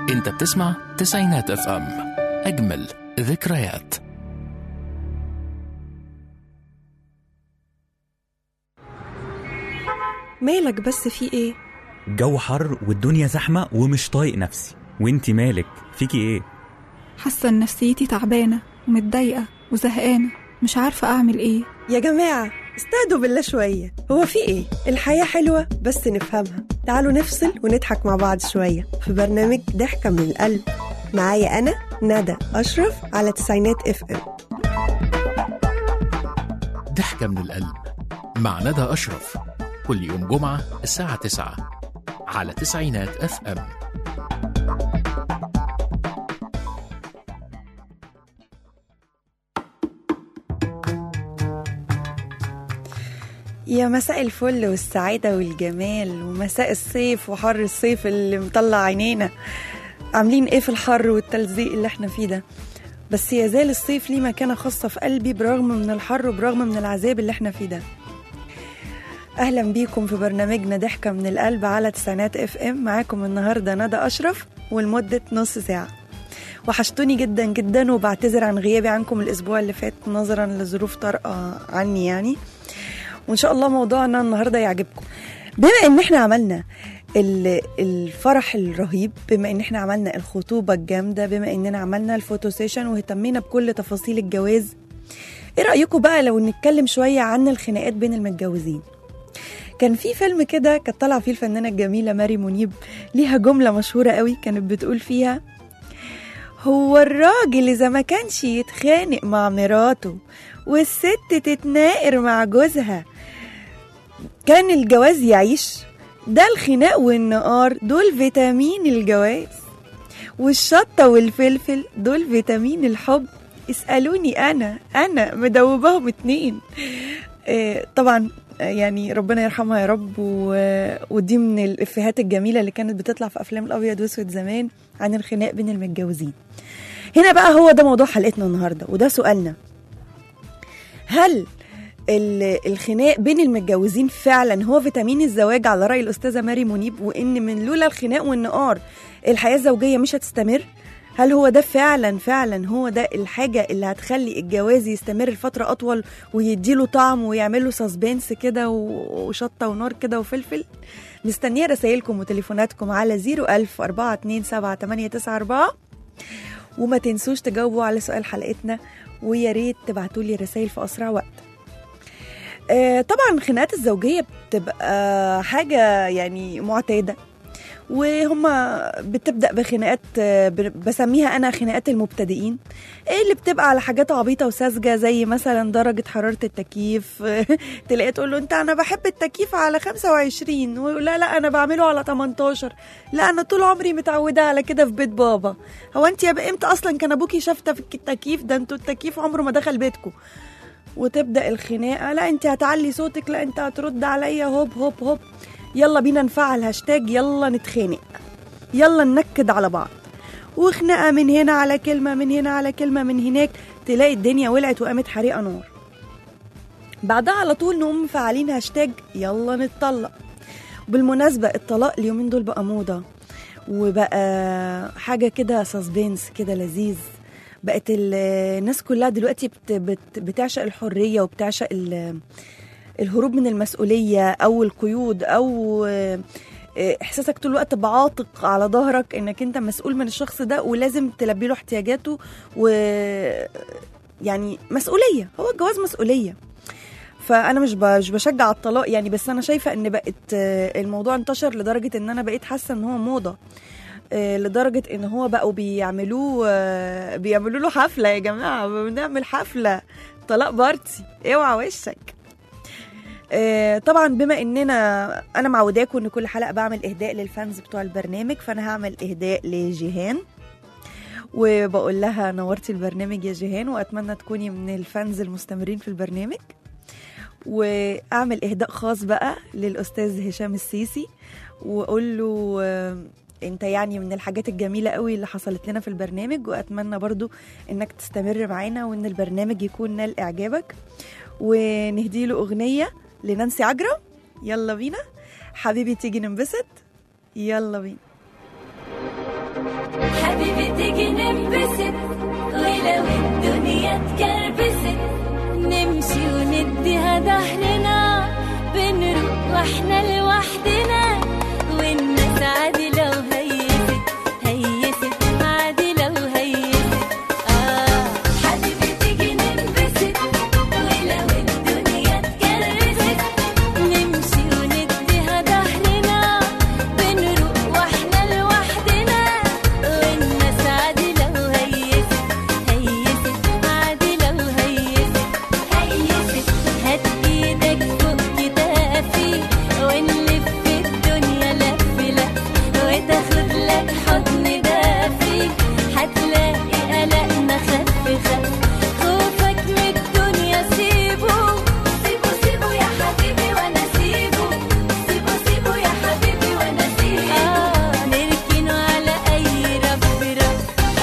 انت بتسمع تسعينات اف ام اجمل ذكريات مالك بس في ايه الجو حر والدنيا زحمة ومش طايق نفسي وانتي مالك فيكي ايه حاسه ان نفسيتي تعبانه ومتضايقه وزهقانه مش عارفه اعمل ايه يا جماعة استهدوا بالله شوية هو في ايه؟ الحياة حلوة بس نفهمها تعالوا نفصل ونضحك مع بعض شوية في برنامج ضحكة من القلب معايا أنا ندى أشرف على تسعينات اف ام ضحكة من القلب مع ندى أشرف كل يوم جمعة الساعة 9 على تسعينات اف ام يا مساء الفل والسعادة والجمال ومساء الصيف وحر الصيف اللي مطلع عينينا عاملين ايه في الحر والتلزيق اللي احنا فيه ده بس يزال الصيف ليه مكانة خاصة في قلبي برغم من الحر وبرغم من العذاب اللي احنا فيه ده اهلا بيكم في برنامجنا ضحكة من القلب على تسعينات اف ام معاكم النهاردة ندى اشرف ولمدة نص ساعة وحشتوني جدا جدا وبعتذر عن غيابي عنكم الاسبوع اللي فات نظرا لظروف طارئة عني يعني وان شاء الله موضوعنا النهارده يعجبكم بما ان احنا عملنا ال- الفرح الرهيب بما ان احنا عملنا الخطوبه الجامده بما اننا عملنا الفوتو سيشن واهتمينا بكل تفاصيل الجواز ايه رايكم بقى لو نتكلم شويه عن الخناقات بين المتجوزين كان في فيلم كده كانت طالعه فيه الفنانه الجميله ماري منيب ليها جمله مشهوره قوي كانت بتقول فيها هو الراجل اذا ما كانش يتخانق مع مراته والست تتناقر مع جوزها كان الجواز يعيش ده الخناق والنقار دول فيتامين الجواز والشطة والفلفل دول فيتامين الحب اسألوني أنا أنا مدوباهم اتنين آه، طبعا آه، يعني ربنا يرحمها يا رب و- ودي من الإفيهات الجميلة اللي كانت بتطلع في أفلام الأبيض وأسود زمان عن الخناق بين المتجوزين هنا بقى هو ده موضوع حلقتنا النهاردة وده سؤالنا هل ال- الخناق بين المتجوزين فعلا هو فيتامين الزواج على رأي الأستاذة ماري منيب وإن من لولا الخناق والنقار الحياة الزوجية مش هتستمر هل هو ده فعلا فعلا هو ده الحاجة اللي هتخلي الجواز يستمر لفترة أطول ويديله طعم ويعمله سسبنس كده و- وشطة ونار كده وفلفل مستنية رسايلكم وتليفوناتكم على 01000 427 وما تنسوش تجاوبوا على سؤال حلقتنا ويا ريت تبعتوا لي رسائل في اسرع وقت آه، طبعا الخناقات الزوجيه بتبقى حاجه يعني معتاده وهما بتبدا بخناقات آه، ب- بسميها انا خناقات المبتدئين إيه اللي بتبقى على حاجات عبيطه وساذجه زي مثلا درجه حراره التكييف تلاقي تقول له انت انا بحب التكييف على 25 ويقول لا لا انا بعمله على 18 لا انا طول عمري متعوده على كده في بيت بابا هو انت يا بقى امتى اصلا كان ابوكي شافته في التكييف ده انتوا التكييف عمره ما دخل بيتكم وتبدا الخناقه لا انت هتعلي صوتك لا انت هترد عليا هوب هوب هوب يلا بينا نفعل هاشتاج يلا نتخانق يلا ننكد على بعض وخناقه من هنا على كلمه من هنا على كلمه من هناك تلاقي الدنيا ولعت وقامت حريقه نار بعدها على طول نقوم مفعلين هاشتاج يلا نتطلق بالمناسبة الطلاق اليومين دول بقى موضة وبقى حاجة كده سسبنس كده لذيذ بقت ال- الناس كلها دلوقتي بت بت بتعشق الحرية وبتعشق ال- الهروب من المسؤولية أو القيود أو آه، إحساسك طول الوقت بعاتق على ظهرك إنك أنت مسؤول من الشخص ده ولازم تلبي له احتياجاته و يعني مسؤولية هو الجواز مسؤولية فانا مش ب- مش بشجع الطلاق يعني بس انا شايفه ان بقت آه، الموضوع انتشر لدرجه ان انا بقيت حاسه ان هو موضه آه، لدرجه ان هو بقوا بيعملوه آه، بيعملوا له حفله يا جماعه بنعمل حفله طلاق بارتي اوعى وشك آه، طبعا بما اننا انا معوداكم ان كل حلقه بعمل اهداء للفانز بتوع البرنامج فانا هعمل اهداء لجيهان وبقول لها نورتي البرنامج يا جيهان واتمنى تكوني من الفانز المستمرين في البرنامج واعمل اهداء خاص بقى للاستاذ هشام السيسي واقول له آه، انت يعني من الحاجات الجميله قوي اللي حصلت لنا في البرنامج واتمنى برضو انك تستمر معانا وان البرنامج يكون نال اعجابك ونهدي له اغنيه لنانسي عجرم يلا بينا حبيبي تيجي ننبسط يلا بينا حبيبي تيجي ننبسط ولو الدنيا اتكربست نمشي ونديها ظهرنا بنروح واحنا لوحدنا والناس عادي لو هيست هيست عادي لو هيست آه حبيبي تيجي ننبسط ولو الدنيا اتكرست نمشي ونديها ظهرنا بنروح واحنا لوحدنا والناس عادي لو هيست هيست عادي لو هيست هيست هات ايدك فوق كتافي ونلف الدنيا لف لف وتاخد لك حضن دافي هتلاقي قلقنا خف خف خوفك من الدنيا سيبه سيبه سيبه يا حبيبي وانا سيبه سيبه سيبه يا حبيبي وانا سيبه آه نركنه على اي رف رف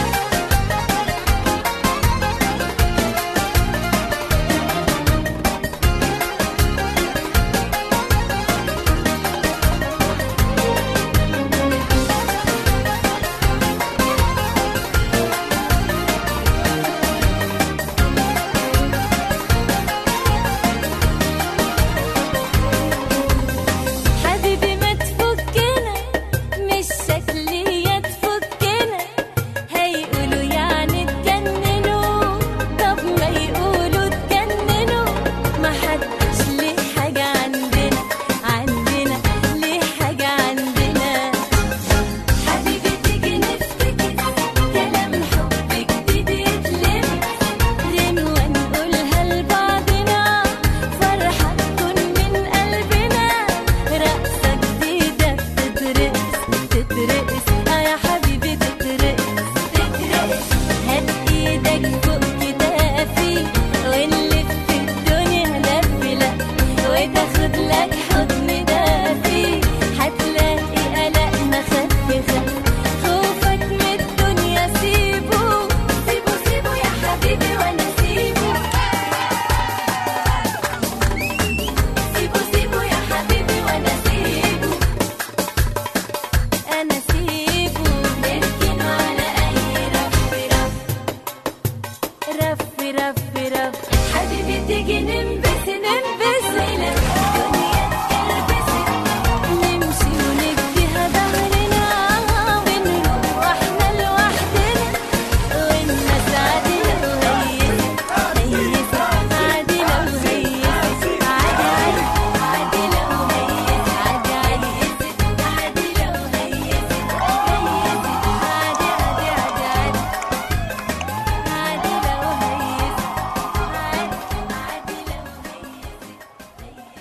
حبيبي ما تفكنا مش شكلية تفكنا هيقولوا يعني اتجننوا طب ما يقولوا اتجننوا ما حدش ليه حاجة عندنا عندنا ليه حاجة عندنا حبيبي تيجي نفتكر كلام حب جديد يتلم غنوة نقولها لبعضنا فرحة تكون من قلبنا رقصة جديدة بتترقص تترقص اه يا حبيبي تترقص تترقص هات ايدك فوق كتافي ونلف الدنيا لف لف وتاخد لك حضن دافي هتلاقي قلقنا خف خف خوفك من الدنيا سيبه سيبه سيبه يا حبيبي وانا سيبه سيبه سيبه يا حبيبي وانا سيبه انا سيبه نركنه على اي رف رف رف رف رف حبيبي تيجي ننبس ننبس ليلة الدنيا اتكربست نمشي ونديها ظهرنا ونروح واحنا لوحدنا والناس عادي لو هيست هيست عادي لو هيست عادي عادي عادي لو هيست عادي عادي عادي لو هيست هيست عادي عادي عادي عادي عادي لو هيست عادي عادي لو هيست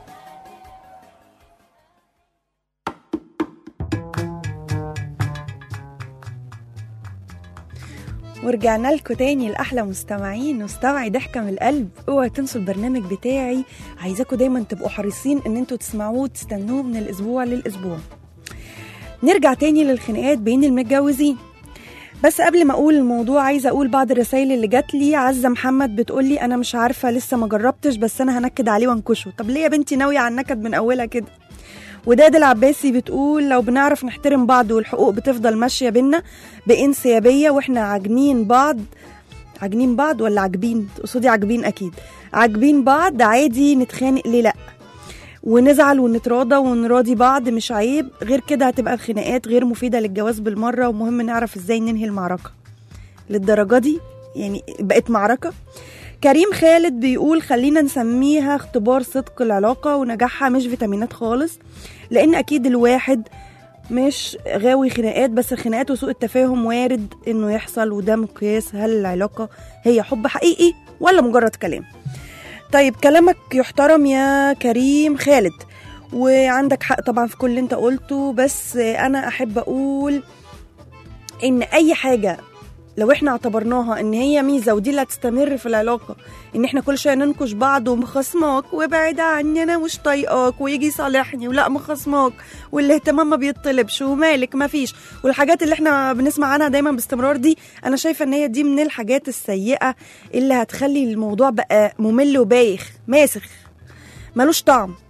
ورجعنا لكم تاني لأحلى مستمعين مستمعي ضحكة من القلب اوعوا تنسوا البرنامج بتاعي عايزاكم دايما تبقوا حريصين ان انتوا تسمعوه وتستنوه من الاسبوع للاسبوع نرجع تاني للخناقات بين المتجوزين بس قبل ما اقول الموضوع عايزه اقول بعض الرسائل اللي جات لي عزه محمد بتقول لي انا مش عارفه لسه ما جربتش بس انا هنكد عليه وانكشه طب ليه يا بنتي ناويه على النكد من اولها كده وداد العباسي بتقول لو بنعرف نحترم بعض والحقوق بتفضل ماشيه بينا بانسيابيه واحنا عاجنين بعض عاجنين بعض ولا عاجبين تقصدي عاجبين اكيد عاجبين بعض عادي نتخانق ليه لا ونزعل ونتراضى ونراضي بعض مش عيب غير كده هتبقى الخناقات غير مفيدة للجواز بالمرة ومهم نعرف ازاي ننهي المعركة للدرجة دي يعني بقت معركة كريم خالد بيقول خلينا نسميها اختبار صدق العلاقة ونجاحها مش فيتامينات خالص لأن أكيد الواحد مش غاوي خناقات بس الخناقات وسوء التفاهم وارد انه يحصل وده مقياس هل العلاقة هي حب حقيقي ولا مجرد كلام طيب كلامك يحترم يا كريم خالد وعندك حق طبعا في كل اللي انت قلته بس انا احب اقول ان اي حاجة لو احنا اعتبرناها ان هي ميزة ودي اللي هتستمر في العلاقة ان احنا كل شوية ننكش بعض ومخصماك وابعد عني انا مش طايقاك ويجي يصالحني ولا مخصماك والاهتمام ما بيطلبش ومالك ما فيش والحاجات اللي احنا بنسمع عنها دايما باستمرار دي انا شايفة ان هي دي من الحاجات السيئة اللي هتخلي الموضوع بقى ممل وبايخ ماسخ ملوش طعم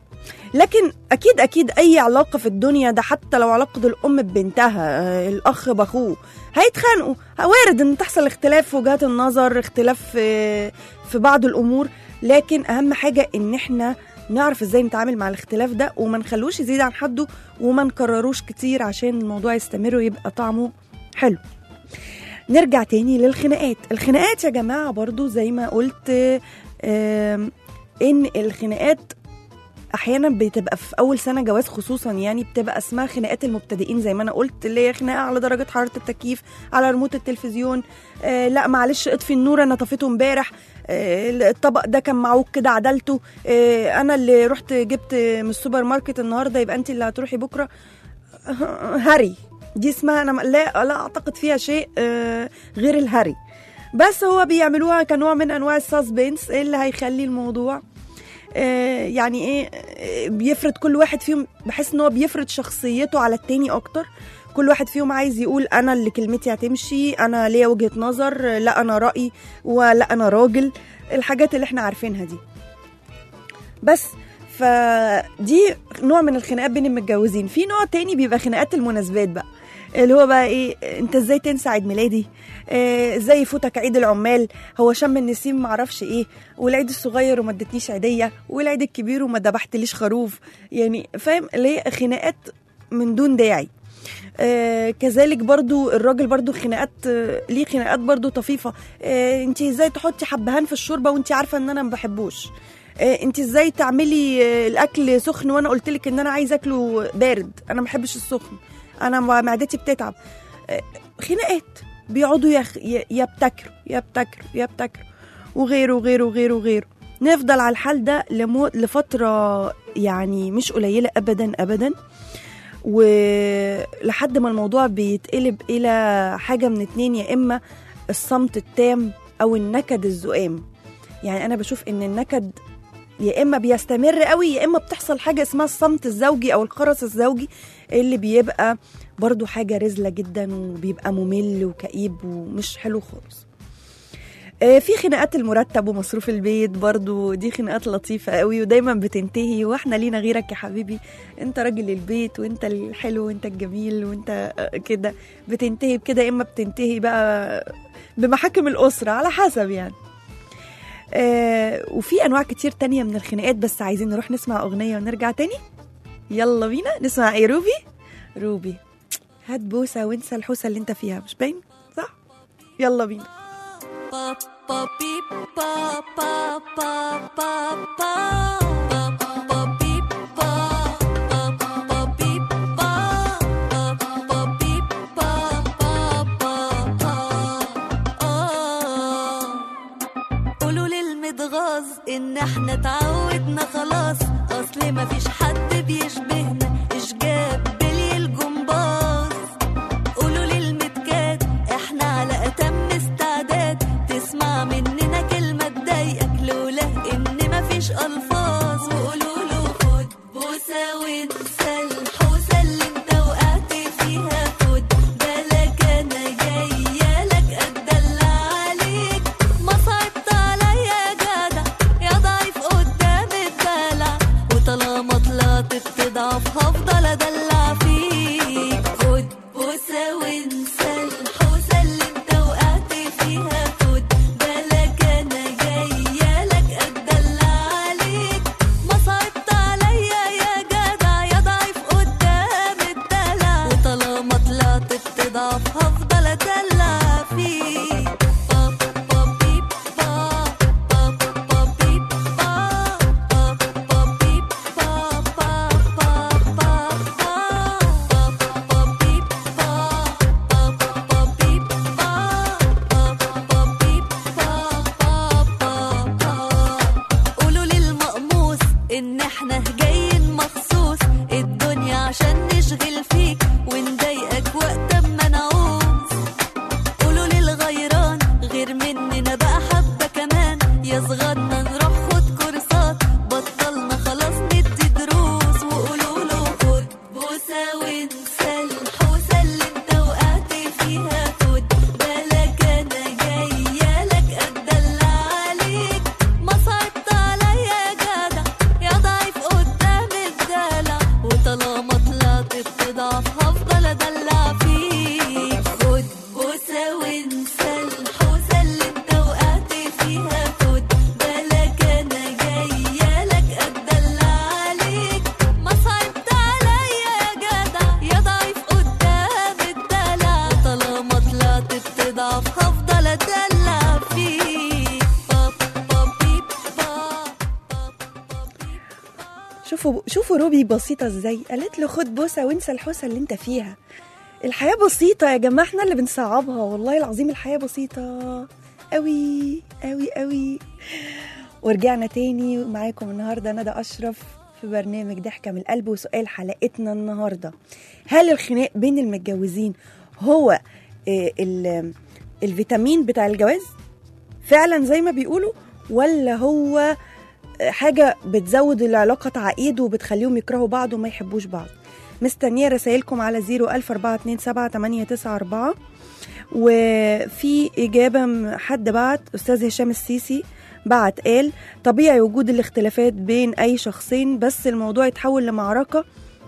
لكن اكيد اكيد اي علاقه في الدنيا ده حتى لو علاقه الام ببنتها آه، الاخ باخوه هيتخانقوا وارد ان تحصل اختلاف في وجهات النظر اختلاف في في بعض الامور لكن اهم حاجه ان احنا نعرف ازاي نتعامل مع الاختلاف ده وما نخلوش يزيد عن حده وما نكرروش كتير عشان الموضوع يستمر ويبقى طعمه حلو نرجع تاني للخناقات الخناقات يا جماعة برضو زي ما قلت آم، ان الخناقات احيانا بتبقى في اول سنه جواز خصوصا يعني بتبقى اسمها خناقات المبتدئين زي ما انا قلت اللي هي خناقه على درجه حراره التكييف على ريموت التلفزيون آه لا معلش اطفي النور انا طفيته امبارح آه الطبق ده كان معوج كده عدلته آه انا اللي رحت جبت من السوبر ماركت النهارده يبقى انت اللي هتروحي بكره هري دي اسمها انا لا لا اعتقد فيها شيء آه غير الهري بس هو بيعملوها كنوع من انواع الساسبنس اللي هيخلي الموضوع آه، يعني ايه آه، بيفرض كل واحد فيهم بحس ان هو بيفرض شخصيته على التاني اكتر كل واحد فيهم عايز يقول انا اللي كلمتي هتمشي انا ليا وجهة نظر آه، لا انا رأي ولا انا راجل الحاجات اللي احنا عارفينها دي بس فدي نوع من الخناقات بين المتجوزين في نوع تاني بيبقى خناقات المناسبات بقى اللي هو بقى ايه انت ازاي تنسى عيد ميلادي آه، ازاي يفوتك عيد العمال هو شم النسيم معرفش ايه والعيد الصغير وما ادتنيش عيديه والعيد الكبير وما ذبحتليش خروف يعني فاهم اللي هي خناقات من دون داعي آه كذلك برضو الراجل برضو خناقات آه ليه خناقات برضو طفيفة آه انت ازاي تحطي حبهان في الشوربة وانت عارفة ان انا ما بحبوش آه انت ازاي تعملي آه الاكل سخن وانا قلت لك ان انا عايزه اكله بارد انا ما بحبش السخن انا معدتي بتتعب آه خناقات بيقعدوا يخ... ي- يبتكروا يبتكروا يبتكروا وغيره وغيره وغيره وغيره نفضل على الحال ده لمو... لفترة يعني مش قليلة أبدا أبدا ولحد ما الموضوع بيتقلب إلى حاجة من اتنين يا إما الصمت التام أو النكد الزؤام يعني أنا بشوف إن النكد يا إما بيستمر قوي يا إما بتحصل حاجة اسمها الصمت الزوجي أو الخرس الزوجي اللي بيبقى برضو حاجة رزلة جدا وبيبقى ممل وكئيب ومش حلو خالص آه، في خناقات المرتب ومصروف البيت برضو دي خناقات لطيفة قوي ودايما بتنتهي واحنا لينا غيرك يا حبيبي انت راجل البيت وانت الحلو وانت الجميل وانت آه، كده بتنتهي بكده يا اما بتنتهي بقى بمحاكم الأسرة على حسب يعني آه وفي انواع كتير تانية من الخناقات بس عايزين نروح نسمع اغنية ونرجع تاني يلا بينا نسمع ايه روبي روبي هات بوسة وانسى الحوسة اللي انت فيها مش باين صح يلا بينا ba ba beep ba ba ba ba ba ba ba beep ba ba ba beep ba ba ba beep ba ba ba ba آه. قولوا للمتغاظ ان احنا اتعودنا خلاص اصل مفيش حد بيشبهنا اشجاب بلي الجمباز قولوا للمتكات احنا على اتم استعداد تسمع مننا كلمة تضايقك لولا ان مفيش الفاظ وقولوا له خد بوسة وانسى الحوسة اللي انت وقعت فيها خد بالك انا جاية لك اتدلع عليك ما صعبت عليا يا جدع يا ضعيف قدام الدلع وطالما طلعت بتضعف هفضل ادلع فيك خد بوسه وانسى الحوسه اللي انت وقعت فيها خد بالك انا جايه لك اتدلع عليك ما صعبت عليا يا جدع يا ضعيف شوفوا شوفوا روبي بسيطه ازاي قالت له خد بوسه وانسى الحوسه اللي انت فيها الحياه بسيطه يا جماعه احنا اللي بنصعبها والله العظيم الحياه بسيطه قوي قوي قوي ورجعنا تاني معاكم النهارده ندى اشرف في برنامج ضحكه من القلب وسؤال حلقتنا النهارده هل الخناق بين المتجوزين هو آه، ال- الفيتامين بتاع الجواز فعلا زي ما بيقولوا ولا هو حاجة بتزود العلاقة تعقيد وبتخليهم يكرهوا بعض وما يحبوش بعض مستنية رسائلكم على 01427 وفي إجابة م- حد بعت أستاذ هشام السيسي بعت قال طبيعي وجود الاختلافات بين أي شخصين بس الموضوع يتحول لمعركة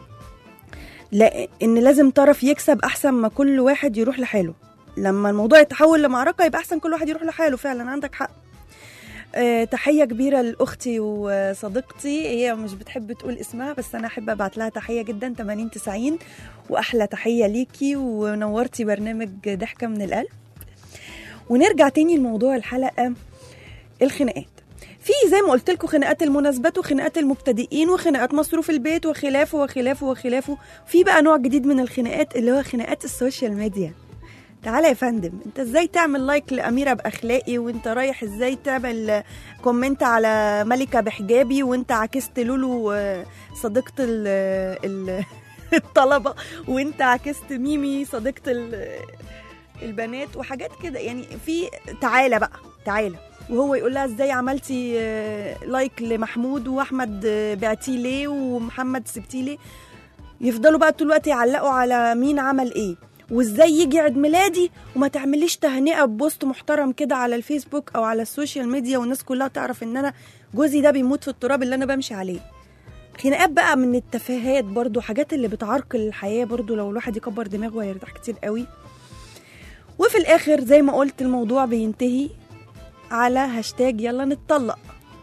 لأن لازم طرف يكسب أحسن ما كل واحد يروح لحاله لما الموضوع يتحول لمعركة يبقى أحسن كل واحد يروح لحاله فعلا عندك حق آه، تحية كبيرة لأختي وصديقتي هي مش بتحب تقول اسمها بس أنا أحب أبعت لها تحية جدا 80 90 وأحلى تحية ليكي ونورتي برنامج ضحكة من القلب ونرجع تاني لموضوع الحلقة الخناقات في زي ما قلت لكم خناقات المناسبات وخناقات المبتدئين وخناقات مصروف البيت وخلافه وخلافه وخلافه في بقى نوع جديد من الخناقات اللي هو خناقات السوشيال ميديا تعالى يا فندم انت ازاي تعمل لايك لاميره باخلاقي وانت رايح ازاي تعمل كومنت على ملكه بحجابي وانت عكست لولو آه، صديقه ال ال الطلبه وانت عكست ميمي صديقه ال- البنات وحاجات كده يعني في تعالى بقى تعالى وهو يقول لها ازاي عملتي آه، لايك لمحمود واحمد آه، بعتيه ليه ومحمد سبتيه ليه يفضلوا بقى طول الوقت يعلقوا على مين عمل ايه وازاي يجي عيد ميلادي وما تعمليش تهنئه ببوست محترم كده على الفيسبوك او على السوشيال ميديا والناس كلها تعرف ان انا جوزي ده بيموت في التراب اللي انا بمشي عليه خناقات بقى من التفاهات برضو حاجات اللي بتعرقل الحياه برضو لو الواحد يكبر دماغه هيرتاح كتير قوي وفي الاخر زي ما قلت الموضوع بينتهي على هاشتاج يلا نتطلق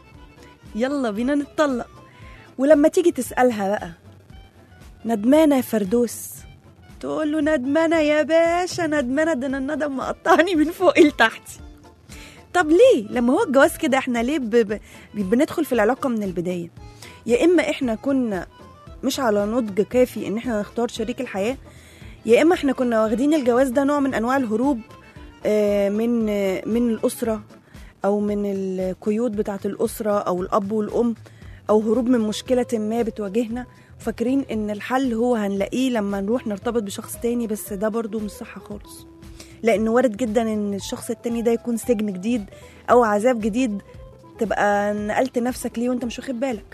يلا بينا نتطلق ولما تيجي تسألها بقى ندمانة يا فردوس تقول له ندمانة يا باشا ندمانة ده انا الندم مقطعني من فوق لتحت طب ليه لما هو الجواز كده احنا ليه ب... ب... بندخل في العلاقة من البداية يا اما احنا كنا مش على نضج كافي ان احنا نختار شريك الحياة يا اما احنا كنا واخدين الجواز ده نوع من انواع الهروب آه، من آه، من الاسره او من القيود بتاعه الاسره او الاب والام او هروب من مشكله ما بتواجهنا فاكرين ان الحل هو هنلاقيه لما نروح نرتبط بشخص تاني بس ده برضو مش صح خالص لان وارد جدا ان الشخص التاني ده يكون سجن جديد او عذاب جديد تبقى نقلت نفسك ليه وانت مش واخد بالك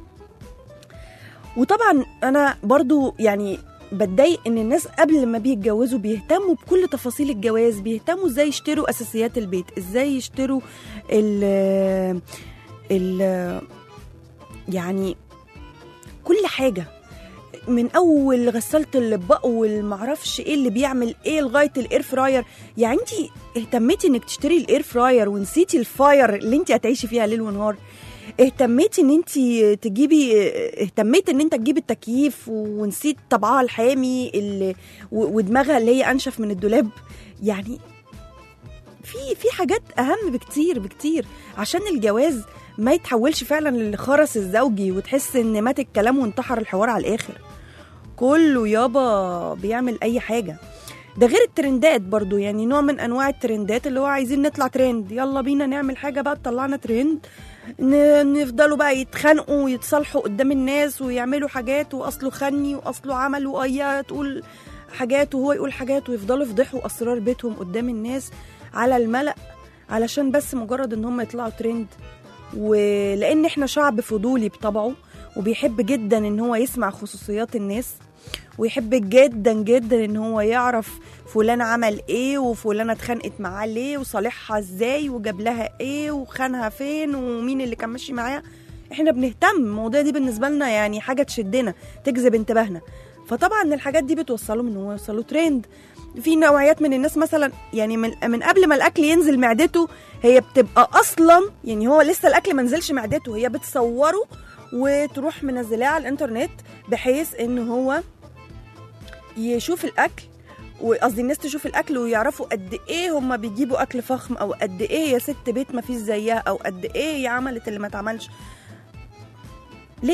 وطبعا انا برضو يعني بتضايق ان الناس قبل ما بيتجوزوا بيهتموا بكل تفاصيل الجواز بيهتموا ازاي يشتروا اساسيات البيت ازاي يشتروا ال ال يعني كل حاجه من اول غساله الاطباق والمعرفش ايه اللي بيعمل ايه لغايه الاير فراير يعني انت اهتميتي انك تشتري الاير فراير ونسيتي الفاير اللي انت هتعيشي فيها ليل ونهار اهتميتي ان انت تجيبي اهتميت ان انت تجيبي التكييف ونسيت طبعها الحامي اللي و- ودماغها اللي هي انشف من الدولاب يعني في في حاجات اهم بكتير بكتير عشان الجواز ما يتحولش فعلا للخرس الزوجي وتحس ان مات الكلام وانتحر الحوار على الاخر كله يابا بيعمل اي حاجه ده غير الترندات برضو يعني نوع من انواع الترندات اللي هو عايزين نطلع ترند يلا بينا نعمل حاجه بقى تطلعنا ترند ن- نفضلوا بقى يتخانقوا ويتصالحوا قدام الناس ويعملوا حاجات واصله خني واصله عمل وهي تقول حاجات وهو يقول حاجات ويفضلوا يفضحوا اسرار بيتهم قدام الناس على الملأ علشان بس مجرد ان هم يطلعوا ترند ولان احنا شعب فضولي بطبعه وبيحب جدا ان هو يسمع خصوصيات الناس ويحب جدا جدا ان هو يعرف فلان عمل ايه وفلانه اتخانقت معاه ليه وصالحها ازاي وجاب لها ايه وخانها فين ومين اللي كان ماشي معاها احنا بنهتم المواضيع دي بالنسبه لنا يعني حاجه تشدنا تجذب انتباهنا فطبعا الحاجات دي بتوصلهم ان هو يوصلوا ترند في نوعيات من الناس مثلا يعني من من قبل ما الاكل ينزل معدته هي بتبقى اصلا يعني هو لسه الاكل ما نزلش معدته هي بتصوره وتروح منزلاه على الانترنت بحيث ان هو يشوف الاكل وقصدي الناس تشوف الاكل ويعرفوا قد ايه هم بيجيبوا اكل فخم او قد ايه يا ست بيت ما فيش زيها او قد ايه هي عملت اللي ما اتعملش ليه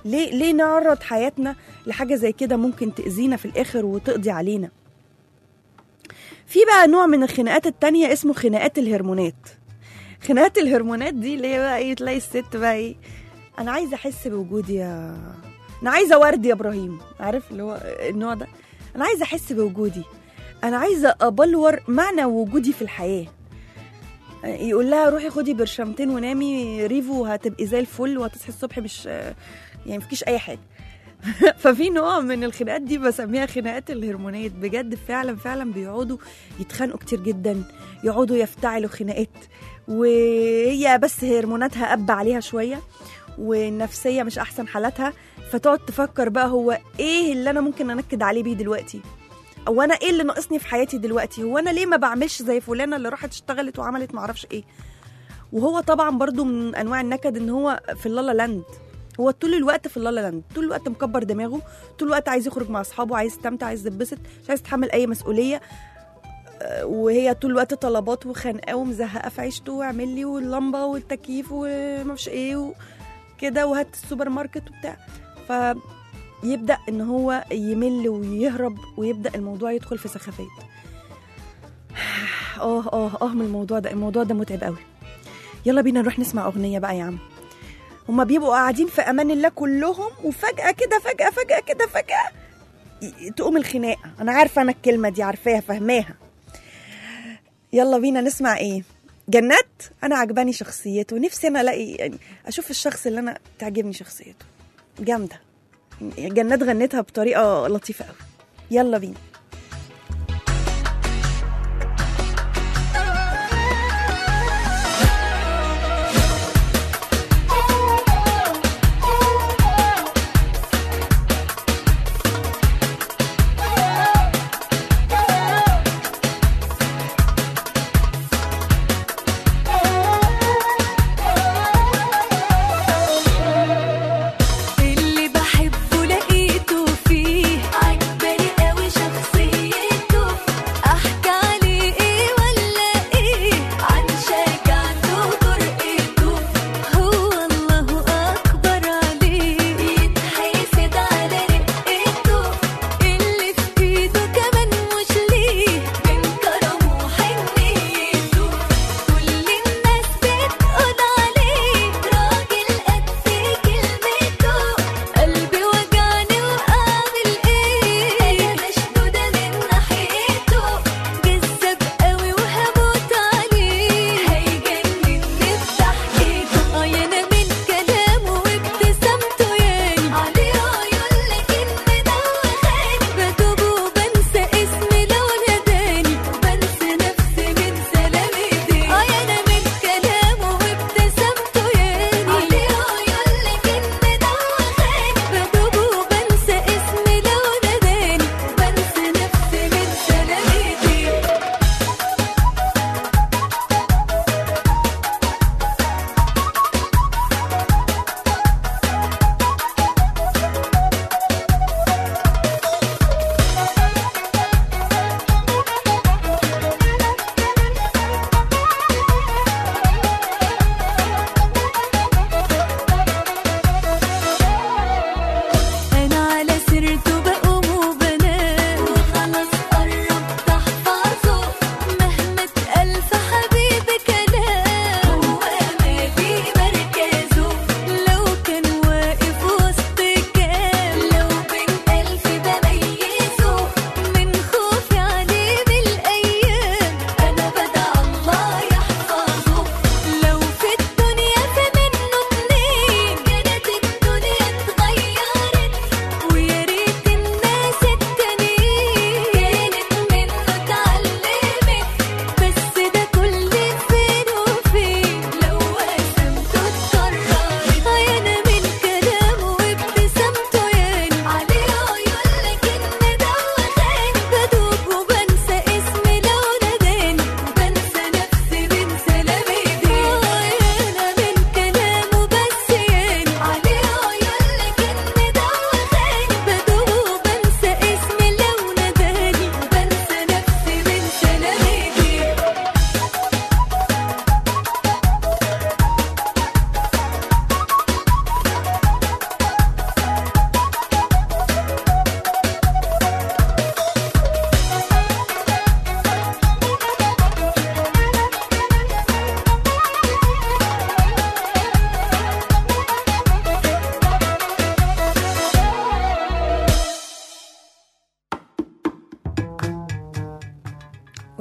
ليه ليه نعرض حياتنا لحاجه زي كده ممكن تاذينا في الاخر وتقضي علينا في بقى نوع من الخناقات التانية اسمه خناقات الهرمونات خناقات الهرمونات دي اللي هي بقى ايه تلاقي الست بقى ايه انا عايزه احس بوجودي يا انا عايزه ورد يا ابراهيم عارف اللي هو النوع ده انا عايزه احس بوجودي انا عايزه ابلور معنى وجودي في الحياه يقول لها روحي خدي برشامتين ونامي ريفو هتبقي زي الفل وهتصحي الصبح مش يعني مفيش اي حاجه ففي نوع من الخناقات دي بسميها خناقات الهرمونات بجد فعلا فعلا بيقعدوا يتخانقوا كتير جدا يقعدوا يفتعلوا خناقات وهي بس هرموناتها قب عليها شويه والنفسيه مش احسن حالاتها فتقعد تفكر بقى هو ايه اللي انا ممكن انكد عليه بيه دلوقتي او انا ايه اللي ناقصني في حياتي دلوقتي هو انا ليه ما بعملش زي فلانه اللي راحت اشتغلت وعملت معرفش ايه وهو طبعا برضو من انواع النكد ان هو في اللالا لاند هو طول الوقت في اللالا لاند طول الوقت مكبر دماغه طول الوقت عايز يخرج مع اصحابه عايز يستمتع عايز يتبسط مش عايز يتحمل اي مسؤوليه آه، وهي طول الوقت طلبات وخانقاه ومزهقه في عيشته واعمل لي واللمبه والتكييف ومعرفش ايه وكده وهات السوبر ماركت وبتاع فيبدا ان هو يمل ويهرب ويبدا الموضوع يدخل في سخافات اه اه اه من الموضوع ده الموضوع ده متعب قوي يلا بينا نروح نسمع اغنيه بقى يا عم هما بيبقوا قاعدين في امان الله كلهم وفجاه كده فجاه فجاه كده فجاه ي- تقوم الخناقه انا عارفه انا الكلمه دي عارفاها فهماها يلا بينا نسمع ايه جنات انا عجباني شخصيته نفسي انا الاقي يعني اشوف الشخص اللي انا تعجبني شخصيته جامده جنات غنتها بطريقه لطيفه قوي يلا بينا اللي بحبه لقيته فيه عجباني قوي شخصيته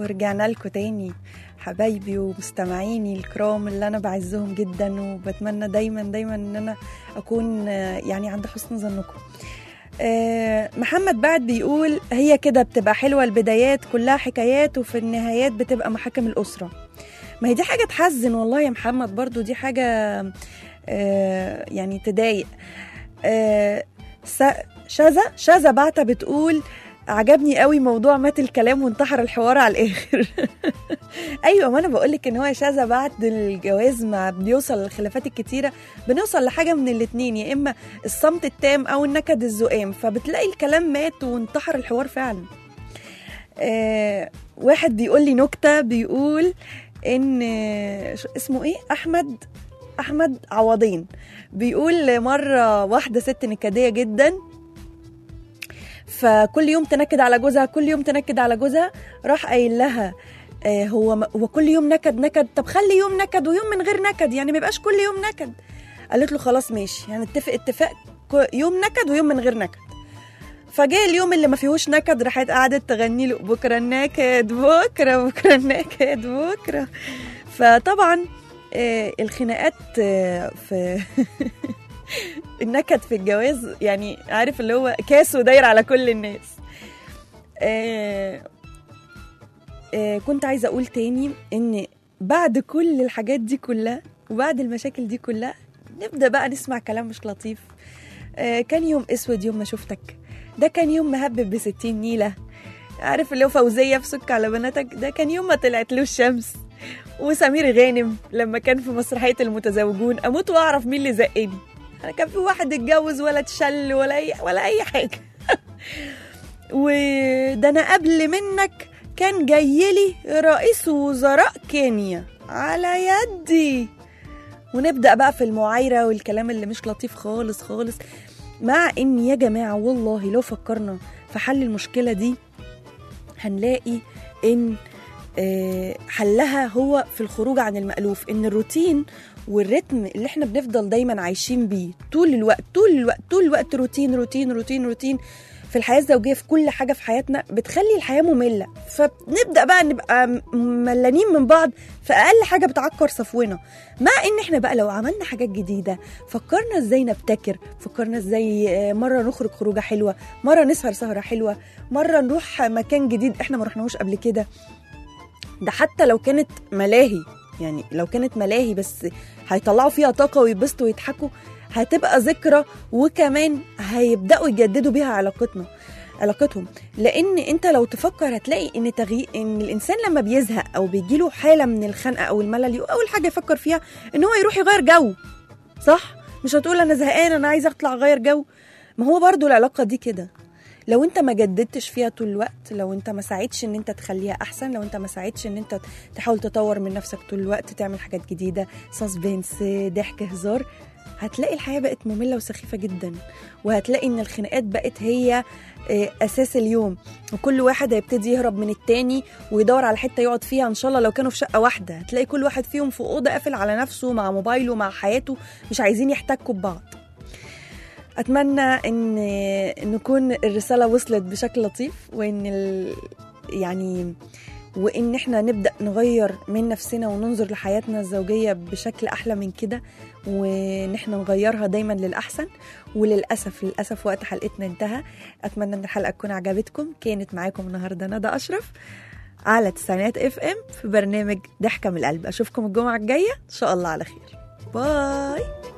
ورجعنا لكم تاني حبايبي ومستمعيني الكرام اللي انا بعزهم جدا وبتمنى دايما دايما ان انا اكون آه، يعني عند حسن ظنكم آه، محمد بعد بيقول هي كده بتبقى حلوة البدايات كلها حكايات وفي النهايات بتبقى محاكم الأسرة ما هي دي حاجة تحزن والله يا محمد برضو دي حاجة آه، يعني تضايق آه، س- شذا شذا بعتة بتقول عجبني قوي موضوع مات الكلام وانتحر الحوار على الاخر ايوه ما انا بقول لك ان هو يا شذا بعد الجواز ما بيوصل للخلافات الكتيره بنوصل لحاجه من الاتنين يا اما الصمت التام او النكد الزقام فبتلاقي الكلام مات وانتحر الحوار فعلا آه واحد بيقول لي نكته بيقول ان آه، شو- اسمه ايه احمد احمد عوضين بيقول مره واحده ست نكديه جدا فكل يوم تنكد على جوزها كل يوم تنكد على جوزها راح قايل لها آه، هو م- هو كل يوم نكد نكد طب خلي يوم نكد ويوم من غير نكد يعني ما يبقاش كل يوم نكد قالت له خلاص ماشي هنتفق اتفاق ك- يوم نكد ويوم من غير نكد فجاء اليوم اللي ما فيهوش نكد راحت قعدت تغني له بكره النكد بكره بكره النكد بكره فطبعا آه، الخناقات آه، في النكد في الجواز يعني عارف اللي هو كاس وداير على كل الناس آه آه كنت عايزه اقول تاني ان بعد كل الحاجات دي كلها وبعد المشاكل دي كلها نبدا بقى نسمع كلام مش لطيف آه كان يوم اسود يوم ما شفتك ده كان يوم مهبب بستين نيله عارف اللي هو فوزيه في سك على بناتك ده كان يوم ما طلعت له الشمس وسمير غانم لما كان في مسرحيه المتزوجون اموت واعرف مين اللي زقني انا كان في واحد اتجوز ولا اتشل ولا اي ولا اي حاجه وده انا قبل منك كان جاي لي رئيس وزراء كينيا على يدي ونبدا بقى في المعايره والكلام اللي مش لطيف خالص خالص مع ان يا جماعه والله لو فكرنا في حل المشكله دي هنلاقي ان آه، حلها هو في الخروج عن المألوف ان الروتين والريتم اللي احنا بنفضل دايما عايشين بيه طول الوقت طول الوقت طول الوقت روتين روتين روتين روتين في الحياة الزوجية في كل حاجة في حياتنا بتخلي الحياة مملة فبنبدأ بقى نبقى م- ملانين من بعض في أقل حاجة بتعكر صفونا مع إن إحنا بقى لو عملنا حاجات جديدة فكرنا إزاي نبتكر فكرنا إزاي آه، مرة نخرج خروجة حلوة مرة نسهر سهرة حلوة مرة نروح مكان جديد إحنا ما رحناهوش قبل كده ده حتى لو كانت ملاهي يعني لو كانت ملاهي بس هيطلعوا فيها طاقة ويبسطوا ويضحكوا هتبقى ذكرى وكمان هيبدأوا يجددوا بيها علاقتنا علاقتهم لان انت لو تفكر هتلاقي ان تغيير ان الانسان لما بيزهق او بيجيله حاله من الخنقه او الملل اول حاجه يفكر فيها ان هو يروح يغير جو صح مش هتقول انا زهقان انا عايز اطلع اغير جو ما هو برضو العلاقه دي كده لو انت ما جددتش فيها طول الوقت لو انت ما ساعدتش ان انت تخليها احسن لو انت ما ساعدتش ان انت تحاول تطور من نفسك طول الوقت تعمل حاجات جديده سسبنس ضحك هزار هتلاقي الحياه بقت ممله وسخيفه جدا وهتلاقي ان الخناقات بقت هي آه، اساس اليوم وكل واحد هيبتدي يهرب من التاني ويدور على حته يقعد فيها ان شاء الله لو كانوا في شقه واحده هتلاقي كل واحد فيهم في اوضه قافل على نفسه مع موبايله مع حياته مش عايزين يحتكوا ببعض اتمنى ان نكون الرساله وصلت بشكل لطيف وان ال... يعني وان احنا نبدا نغير من نفسنا وننظر لحياتنا الزوجيه بشكل احلى من كده وان احنا نغيرها دايما للاحسن وللاسف للاسف وقت حلقتنا انتهى اتمنى ان الحلقه تكون عجبتكم كانت معاكم النهارده ندى اشرف على تسعينات اف ام في برنامج ضحكه من القلب اشوفكم الجمعه الجايه ان شاء الله على خير باي